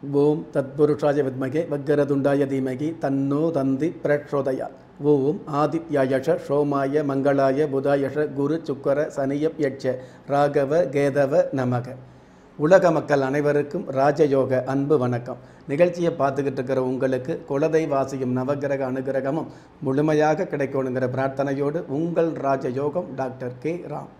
ஓம் தத்புருஷாய வித்மகே வக்கரதுண்டாய தீமகி தன்னோ தந்தி பிரச்சோதயா ஓம் ஆதித்யாயஷ சோமாய மங்களாய புதாயஷ குரு சுக்கர சனியப் யட்ச ராகவ கேதவ நமக உலக மக்கள் அனைவருக்கும் ராஜயோக அன்பு வணக்கம் நிகழ்ச்சியை பார்த்துக்கிட்டு இருக்கிற உங்களுக்கு குலதெய்வாசியும் நவகிரக அனுகிரகமும் முழுமையாக கிடைக்கணுங்கிற பிரார்த்தனையோடு உங்கள் ராஜயோகம் டாக்டர் கே ராம்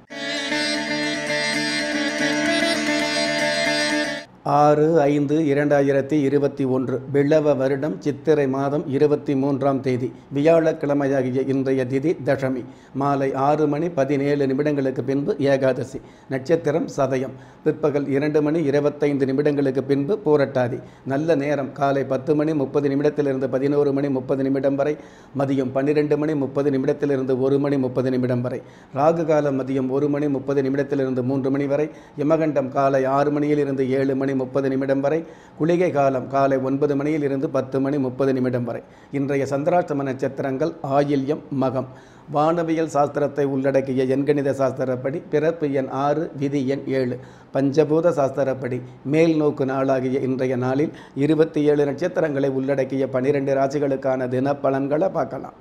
ஆறு ஐந்து இரண்டாயிரத்தி இருபத்தி ஒன்று பிளவ வருடம் சித்திரை மாதம் இருபத்தி மூன்றாம் தேதி வியாழக்கிழமையாகிய இன்றைய திதி தசமி மாலை ஆறு மணி பதினேழு நிமிடங்களுக்கு பின்பு ஏகாதசி நட்சத்திரம் சதயம் பிற்பகல் இரண்டு மணி இருபத்தைந்து நிமிடங்களுக்கு பின்பு பூரட்டாதி நல்ல நேரம் காலை பத்து மணி முப்பது நிமிடத்திலிருந்து பதினோரு மணி முப்பது நிமிடம் வரை மதியம் பன்னிரெண்டு மணி முப்பது நிமிடத்திலிருந்து ஒரு மணி முப்பது நிமிடம் வரை ராகு காலம் மதியம் ஒரு மணி முப்பது நிமிடத்திலிருந்து மூன்று மணி வரை யமகண்டம் காலை ஆறு மணியிலிருந்து ஏழு மணி முப்பது நிமிடம் வரை குளிகை காலம் காலை ஒன்பது மணியில் இருந்து பத்து மணி முப்பது நிமிடம் வரை இன்றைய சந்திராஷ்டம நட்சத்திரங்கள் ஆயில்யம் மகம் வானவியல் சாஸ்திரத்தை உள்ளடக்கிய எண்கணித சாஸ்திரப்படி பிறப்பு எண் ஆறு விதி எண் ஏழு பஞ்சபூத சாஸ்திரப்படி மேல் நோக்கு நாளாகிய இன்றைய நாளில் இருபத்தி ஏழு நட்சத்திரங்களை உள்ளடக்கிய பனிரெண்டு ராசிகளுக்கான தினப்பலன்களை பார்க்கலாம்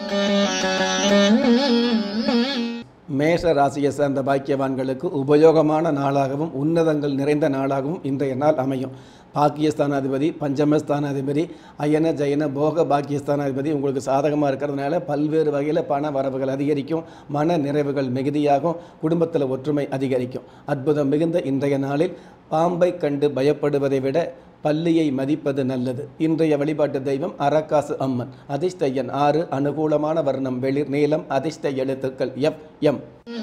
மேஷ ராசியை சேர்ந்த பாக்கியவான்களுக்கு உபயோகமான நாளாகவும் உன்னதங்கள் நிறைந்த நாளாகவும் இன்றைய நாள் அமையும் பாக்கியஸ்தானாதிபதி பஞ்சமஸ்தானாதிபதி அயன ஜயன போக பாக்கியஸ்தானாதிபதி உங்களுக்கு சாதகமாக இருக்கிறதுனால பல்வேறு வகையில் பண வரவுகள் அதிகரிக்கும் மன நிறைவுகள் மிகுதியாகும் குடும்பத்தில் ஒற்றுமை அதிகரிக்கும் அற்புதம் மிகுந்த இன்றைய நாளில் பாம்பை கண்டு பயப்படுவதை விட பள்ளியை மதிப்பது நல்லது இன்றைய வழிபாட்டு தெய்வம் அரக்காசு அம்மன் அதிர்ஷ்ட எண் ஆறு அனுகூலமான வர்ணம் வெளிர் நீளம் அதிர்ஷ்ட எழுத்துக்கள் எஃப் எம்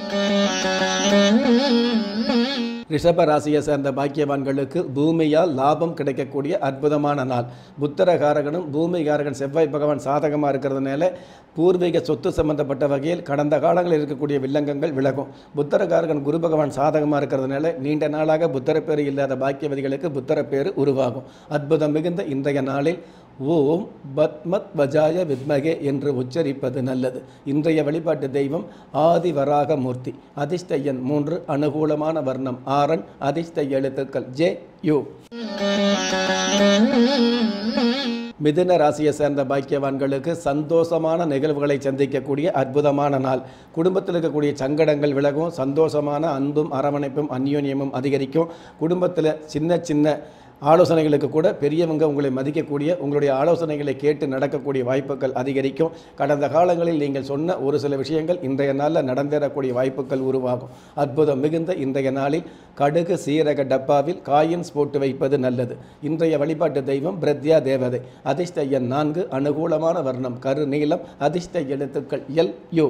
ரிஷப ராசியை சேர்ந்த பாக்கியவான்களுக்கு பூமியால் லாபம் கிடைக்கக்கூடிய அற்புதமான நாள் புத்தரகாரகனும் பூமிகாரகன் செவ்வாய் பகவான் சாதகமாக இருக்கிறதுனால பூர்வீக சொத்து சம்பந்தப்பட்ட வகையில் கடந்த காலங்களில் இருக்கக்கூடிய வில்லங்கங்கள் விலகும் புத்தரகாரகன் குரு பகவான் சாதகமாக இருக்கிறதுனால நீண்ட நாளாக புத்தரப்பேறு இல்லாத பாக்கியவதிகளுக்கு புத்தரப்பேறு உருவாகும் அற்புதம் மிகுந்த இன்றைய நாளில் ஓம் பத்மத் வஜாய வித்மகே என்று உச்சரிப்பது நல்லது இன்றைய வழிபாட்டு தெய்வம் ஆதிவராக மூர்த்தி அதிர்ஷ்ட எண் மூன்று அனுகூலமான வர்ணம் ஆரன் அதிர்ஷ்ட எழுத்துக்கள் ஜே யு மிதுன ராசியை சேர்ந்த பாக்கியவான்களுக்கு சந்தோஷமான நிகழ்வுகளை சந்திக்கக்கூடிய அற்புதமான நாள் குடும்பத்தில் இருக்கக்கூடிய சங்கடங்கள் விலகும் சந்தோஷமான அன்பும் அரவணைப்பும் அந்யோன்யமும் அதிகரிக்கும் குடும்பத்தில் சின்ன சின்ன ஆலோசனைகளுக்கு கூட பெரியவங்க உங்களை மதிக்கக்கூடிய உங்களுடைய ஆலோசனைகளை கேட்டு நடக்கக்கூடிய வாய்ப்புகள் அதிகரிக்கும் கடந்த காலங்களில் நீங்கள் சொன்ன ஒரு சில விஷயங்கள் இன்றைய நாளில் நடந்தேறக்கூடிய வாய்ப்புகள் உருவாகும் அற்புதம் மிகுந்த இன்றைய நாளில் கடுகு சீரக டப்பாவில் காயின்ஸ் போட்டு வைப்பது நல்லது இன்றைய வழிபாட்டு தெய்வம் பிரத்யா தேவதை அதிர்ஷ்ட எண் நான்கு அனுகூலமான வர்ணம் கரு நீளம் அதிர்ஷ்ட எழுத்துக்கள் எல் யு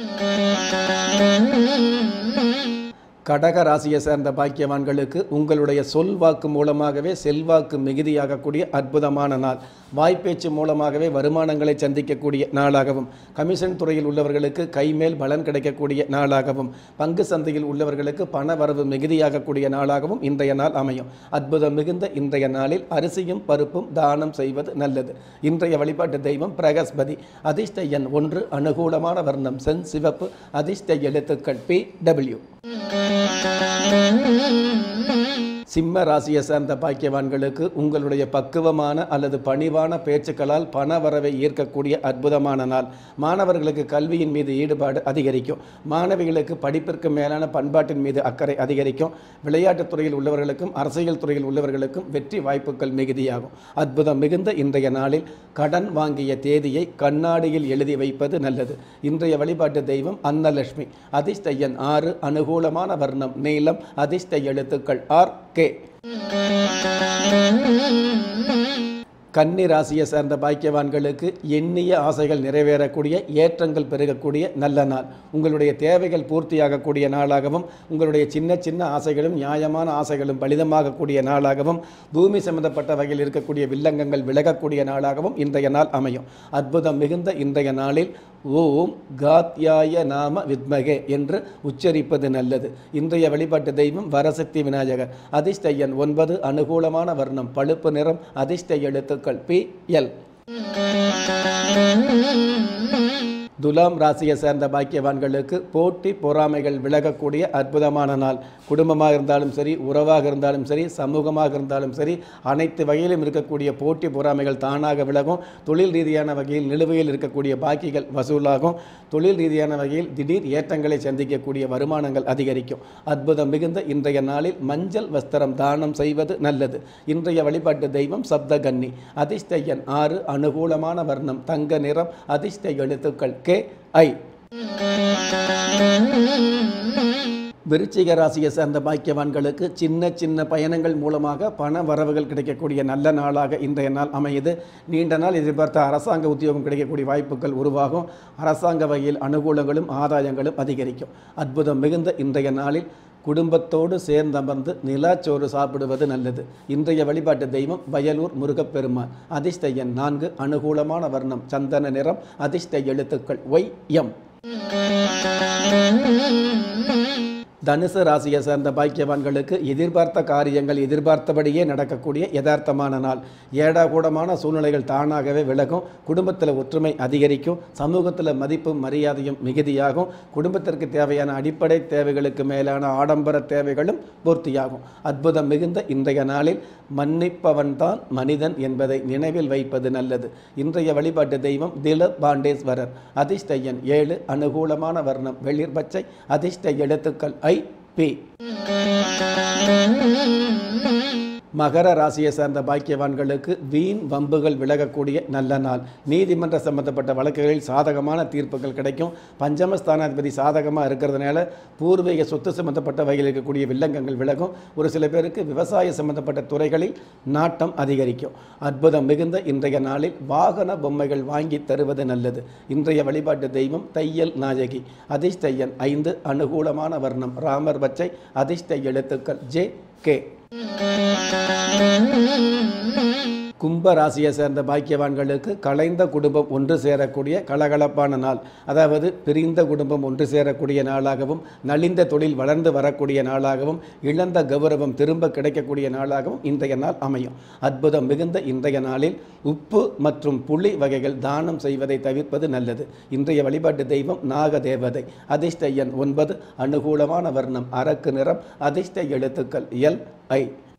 கடக ராசியை சேர்ந்த பாக்கியவான்களுக்கு உங்களுடைய சொல் வாக்கு மூலமாகவே செல்வாக்கு மிகுதியாகக்கூடிய அற்புதமான நாள் வாய்ப்பேச்சு மூலமாகவே வருமானங்களை சந்திக்கக்கூடிய நாளாகவும் கமிஷன் துறையில் உள்ளவர்களுக்கு கைமேல் பலன் கிடைக்கக்கூடிய நாளாகவும் பங்கு சந்தையில் உள்ளவர்களுக்கு பண வரவு மிகுதியாகக்கூடிய நாளாகவும் இன்றைய நாள் அமையும் அற்புதம் மிகுந்த இன்றைய நாளில் அரிசியும் பருப்பும் தானம் செய்வது நல்லது இன்றைய வழிபாட்டு தெய்வம் பிரகஸ்பதி அதிர்ஷ்ட எண் ஒன்று அனுகூலமான வர்ணம் சென் சிவப்பு அதிர்ஷ்ட எழுத்துக்கள் பி டபிள்யூ சிம்ம ராசியை சேர்ந்த பாக்கியவான்களுக்கு உங்களுடைய பக்குவமான அல்லது பணிவான பேச்சுக்களால் பண வரவை ஈர்க்கக்கூடிய அற்புதமான நாள் மாணவர்களுக்கு கல்வியின் மீது ஈடுபாடு அதிகரிக்கும் மாணவிகளுக்கு படிப்பிற்கு மேலான பண்பாட்டின் மீது அக்கறை அதிகரிக்கும் விளையாட்டுத் துறையில் உள்ளவர்களுக்கும் அரசியல் துறையில் உள்ளவர்களுக்கும் வெற்றி வாய்ப்புகள் மிகுதியாகும் அற்புதம் மிகுந்த இன்றைய நாளில் கடன் வாங்கிய தேதியை கண்ணாடியில் எழுதி வைப்பது நல்லது இன்றைய வழிபாட்டு தெய்வம் அன்னலட்சுமி அதிர்ஷ்ட எண் ஆறு அனுகூலமான வர்ணம் நீளம் அதிர்ஷ்ட எழுத்துக்கள் ஆர் கே கன்னி ராசியை சேர்ந்த பாக்கியவான்களுக்கு எண்ணிய ஆசைகள் நிறைவேறக்கூடிய ஏற்றங்கள் பெருகக்கூடிய நல்ல நாள் உங்களுடைய தேவைகள் பூர்த்தியாகக்கூடிய நாளாகவும் உங்களுடைய சின்ன சின்ன ஆசைகளும் நியாயமான ஆசைகளும் பலிதமாகக்கூடிய நாளாகவும் பூமி சம்பந்தப்பட்ட வகையில் இருக்கக்கூடிய வில்லங்கங்கள் விலகக்கூடிய நாளாகவும் இன்றைய நாள் அமையும் அற்புதம் மிகுந்த இன்றைய நாளில் ஓம் காத்யாய நாம வித்மகே என்று உச்சரிப்பது நல்லது இன்றைய வழிபாட்டு தெய்வம் வரசக்தி விநாயகர் அதிர்ஷ்ட எண் ஒன்பது அனுகூலமான வர்ணம் பழுப்பு நிறம் அதிர்ஷ்ட எழுத்துக்கள் பி எல் துலாம் ராசியை சேர்ந்த பாக்கியவான்களுக்கு போட்டி பொறாமைகள் விலகக்கூடிய அற்புதமான நாள் குடும்பமாக இருந்தாலும் சரி உறவாக இருந்தாலும் சரி சமூகமாக இருந்தாலும் சரி அனைத்து வகையிலும் இருக்கக்கூடிய போட்டி பொறாமைகள் தானாக விலகும் தொழில் ரீதியான வகையில் நிலுவையில் இருக்கக்கூடிய பாக்கிகள் வசூலாகும் தொழில் ரீதியான வகையில் திடீர் ஏற்றங்களை சந்திக்கக்கூடிய வருமானங்கள் அதிகரிக்கும் அற்புதம் மிகுந்த இன்றைய நாளில் மஞ்சள் வஸ்திரம் தானம் செய்வது நல்லது இன்றைய வழிபாட்டு தெய்வம் சப்தகன்னி அதிர்ஷ்ட எண் ஆறு அனுகூலமான வர்ணம் தங்க நிறம் அதிர்ஷ்ட எழுத்துக்கள் கே ஐ விருச்சிக ராசியை சேர்ந்த பாக்கியவான்களுக்கு சின்ன சின்ன பயணங்கள் மூலமாக பண வரவுகள் கிடைக்கக்கூடிய நல்ல நாளாக இன்றைய நாள் அமையுது நீண்ட நாள் எதிர்பார்த்த அரசாங்க உத்தியோகம் கிடைக்கக்கூடிய வாய்ப்புகள் உருவாகும் அரசாங்க வகையில் அனுகூலங்களும் ஆதாயங்களும் அதிகரிக்கும் அற்புதம் மிகுந்த இன்றைய நாளில் குடும்பத்தோடு சேர்ந்தமர்ந்து நிலாச்சோறு சாப்பிடுவது நல்லது இன்றைய வழிபாட்டு தெய்வம் வயலூர் முருகப்பெருமான் அதிர்ஷ்ட எண் நான்கு அனுகூலமான வர்ணம் சந்தன நிறம் அதிர்ஷ்ட எழுத்துக்கள் ஒய் எம் தனுசு ராசியை சேர்ந்த பாக்கியவான்களுக்கு எதிர்பார்த்த காரியங்கள் எதிர்பார்த்தபடியே நடக்கக்கூடிய யதார்த்தமான நாள் ஏடாகூடமான சூழ்நிலைகள் தானாகவே விலகும் குடும்பத்தில் ஒற்றுமை அதிகரிக்கும் சமூகத்தில் மதிப்பும் மரியாதையும் மிகுதியாகும் குடும்பத்திற்கு தேவையான அடிப்படை தேவைகளுக்கு மேலான ஆடம்பர தேவைகளும் பூர்த்தியாகும் அற்புதம் மிகுந்த இன்றைய நாளில் மன்னிப்பவன்தான் மனிதன் என்பதை நினைவில் வைப்பது நல்லது இன்றைய வழிபாட்டு தெய்வம் தில பாண்டேஸ்வரர் அதிர்ஷ்ட எண் ஏழு அனுகூலமான வர்ணம் வெளிர் பச்சை அதிர்ஷ்ட எழுத்துக்கள் ஐ பி மகர ராசியை சேர்ந்த பாக்கியவான்களுக்கு வீண் வம்புகள் விலகக்கூடிய நல்ல நாள் நீதிமன்ற சம்பந்தப்பட்ட வழக்குகளில் சாதகமான தீர்ப்புகள் கிடைக்கும் பஞ்சமஸ்தானாதிபதி சாதகமாக இருக்கிறதுனால பூர்வீக சொத்து சம்பந்தப்பட்ட வகையில் இருக்கக்கூடிய வில்லங்கங்கள் விலகும் ஒரு சில பேருக்கு விவசாய சம்பந்தப்பட்ட துறைகளில் நாட்டம் அதிகரிக்கும் அற்புதம் மிகுந்த இன்றைய நாளில் வாகன பொம்மைகள் வாங்கி தருவது நல்லது இன்றைய வழிபாட்டு தெய்வம் தையல் நாயகி அதிர்ஷ்ட எண் ஐந்து அனுகூலமான வர்ணம் ராமர் பச்சை அதிர்ஷ்ட எழுத்துக்கள் ஜே கே கும்ப ராசியை சேர்ந்த பாக்கியவான்களுக்கு கலைந்த குடும்பம் ஒன்று சேரக்கூடிய கலகலப்பான நாள் அதாவது பிரிந்த குடும்பம் ஒன்று சேரக்கூடிய நாளாகவும் நலிந்த தொழில் வளர்ந்து வரக்கூடிய நாளாகவும் இழந்த கௌரவம் திரும்ப கிடைக்கக்கூடிய நாளாகவும் இன்றைய நாள் அமையும் அற்புதம் மிகுந்த இன்றைய நாளில் உப்பு மற்றும் புளி வகைகள் தானம் செய்வதை தவிர்ப்பது நல்லது இன்றைய வழிபாட்டு தெய்வம் நாக தேவதை அதிர்ஷ்ட எண் ஒன்பது அனுகூலமான வர்ணம் அரக்கு நிறம் அதிர்ஷ்ட எழுத்துக்கள் எல் ஐ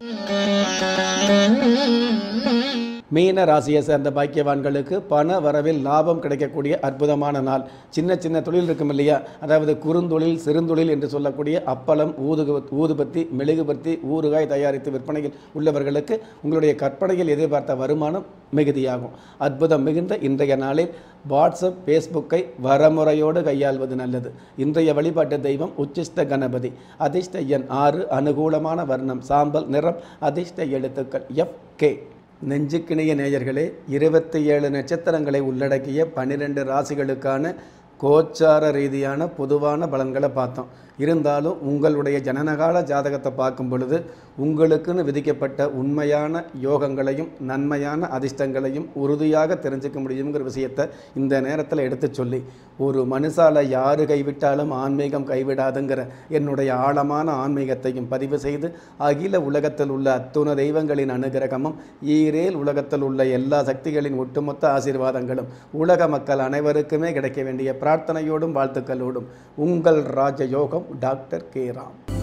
மீன ராசியை சேர்ந்த பாக்கியவான்களுக்கு பண வரவில் லாபம் கிடைக்கக்கூடிய அற்புதமான நாள் சின்ன சின்ன தொழில் இருக்கும் இல்லையா அதாவது குறுந்தொழில் சிறுந்தொழில் என்று சொல்லக்கூடிய அப்பளம் ஊதுகு ஊதுபத்தி மெழுகுபத்தி ஊறுகாய் தயாரித்து விற்பனையில் உள்ளவர்களுக்கு உங்களுடைய கற்பனையில் எதிர்பார்த்த வருமானம் மிகுதியாகும் அற்புதம் மிகுந்த இன்றைய நாளில் வாட்ஸ்அப் ஃபேஸ்புக்கை வரமுறையோடு கையாள்வது நல்லது இன்றைய வழிபாட்டு தெய்வம் உச்சிஷ்ட கணபதி அதிர்ஷ்ட எண் ஆறு அனுகூலமான வர்ணம் சாம்பல் நிறம் அதிர்ஷ்ட எழுத்துக்கள் எஃப் கே நெஞ்சுக்கிணைய நேயர்களே இருபத்தி ஏழு நட்சத்திரங்களை உள்ளடக்கிய பன்னிரெண்டு ராசிகளுக்கான கோச்சார ரீதியான பொதுவான பலன்களை பார்த்தோம் இருந்தாலும் உங்களுடைய ஜனனகால ஜாதகத்தை பார்க்கும் பொழுது உங்களுக்குன்னு விதிக்கப்பட்ட உண்மையான யோகங்களையும் நன்மையான அதிர்ஷ்டங்களையும் உறுதியாக தெரிஞ்சுக்க முடியுங்கிற விஷயத்தை இந்த நேரத்தில் எடுத்து சொல்லி ஒரு மனுஷால யாரு கைவிட்டாலும் ஆன்மீகம் கைவிடாதுங்கிற என்னுடைய ஆழமான ஆன்மீகத்தையும் பதிவு செய்து அகில உலகத்தில் உள்ள அத்துண தெய்வங்களின் அனுகிரகமும் ஈரேல் உலகத்தில் உள்ள எல்லா சக்திகளின் ஒட்டுமொத்த ஆசீர்வாதங்களும் உலக மக்கள் அனைவருக்குமே கிடைக்க வேண்டிய பிரார்த்தனையோடும் வாழ்த்துக்களோடும் உங்கள் ராஜயோகம் டாக்டர் கே ராம்